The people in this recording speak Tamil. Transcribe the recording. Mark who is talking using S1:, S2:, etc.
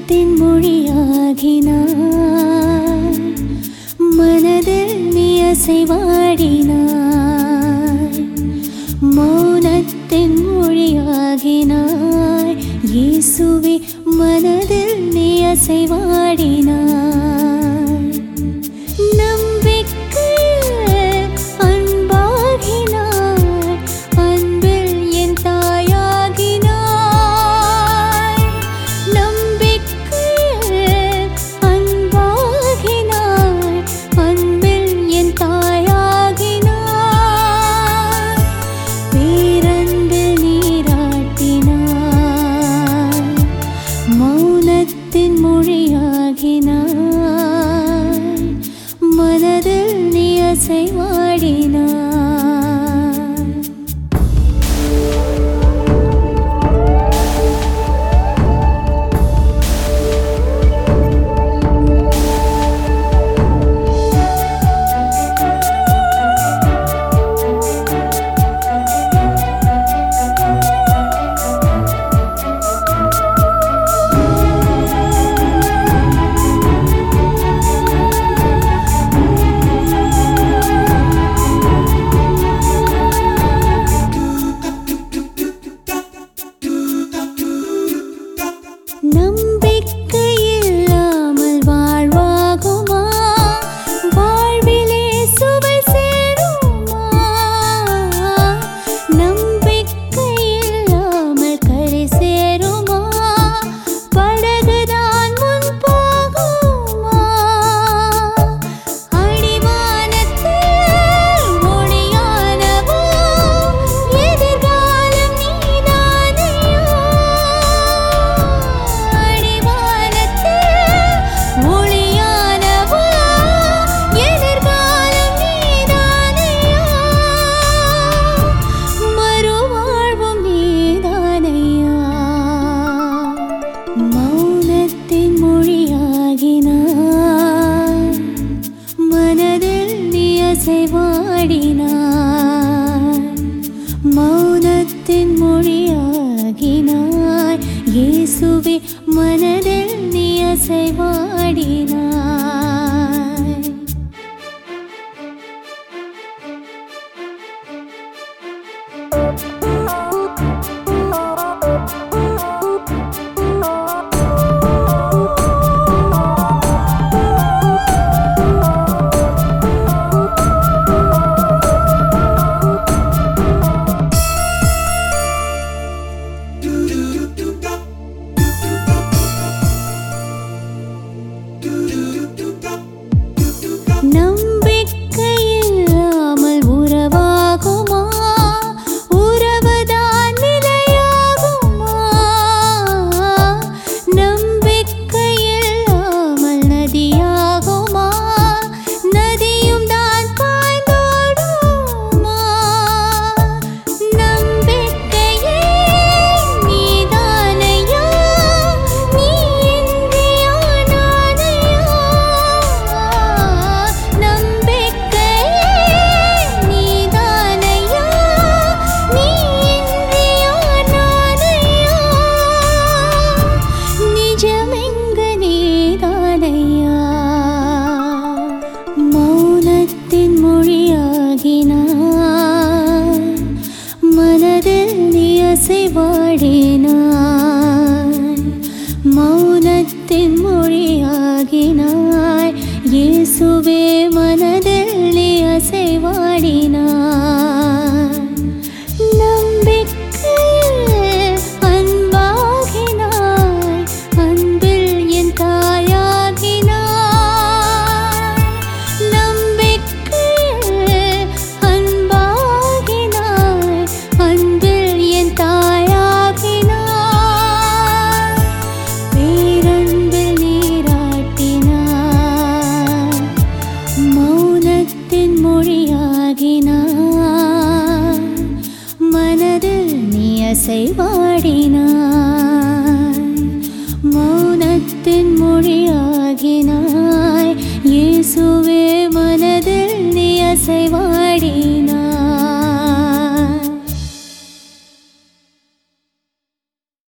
S1: மௌனத்தின் மொழியாகினாய் மனதில் நீ அசைவாடினாய் மௌனத்தின் மொழியாகினாய் இயேசுவே மனதில் நீ அசைவாடினாய் நம்பிக்கையில் அன்பாகினாய் அன்பில் என் தாயாகினாய் நம்பிக்கையில் அன்பாகினாய் அன்பில் என் தாயாகினாய் பேரன்பில் நீராட்டினாய் மௌனத்தின் மொழியாகினாய் மனதில் நீ அசைவாடினாய் நம்பிக்கை இல்லாமல் வாழ்வாகுமா வாழ்விலே சுவை சேருமா நம்பிக்கை இல்லாமல் கரை சேருமா படகுதான் முன் போகுமா அடிவானத்தில் மொழியானவோ எதிர்காலம் நீதானையா அடிவானத்தில் மொழியானவோ எதிர்காலம் நீதானையா மறுவாழ்வும் நீதானையா மௌனத்தின் மொழியாகினாய் மனதில் நீ அசைவாடினாய் மௌனத்தின் மொழியாகினாய் இயேசுவே மனதில் நீ அசைவாடினாய் நம்பிக்கை இல்லாமல் உறவாகுமா உறவுதான் நிலையாகுமா நம்பிக்கை இல்லாமல் நதியாகுமா நதியும் தான் பாய்ந்தோடுமா நம்பிக்கையே நீதானையா நீ இன்றியா நானையா நம்பிக்கையே நீதானையா நீ இன்றியா நானையா நிஜமெங்க நீதானையா மௌனத்தின் மொழியாகினாய் மனதில் நீ அசைவாடினாய் மௌனத்தின் மொழியாகினாய் இயேசுவே மனதில் நீ அசைவாடினாய் நம்பிக்கையில் அன்பாகினாய் அன்பில் என் தாயாகினாய் நம்பிக்கையில் அன்பாகினாய் அன்பில் என் தாயாகினாய் பேரன்பில் நீராட்டினாய் மௌனத்தின் மொழியாகினாய் மனதில் நீ அசைவாடினாய் மௌனத்தின் மொழியாகினாய் இயேசுவே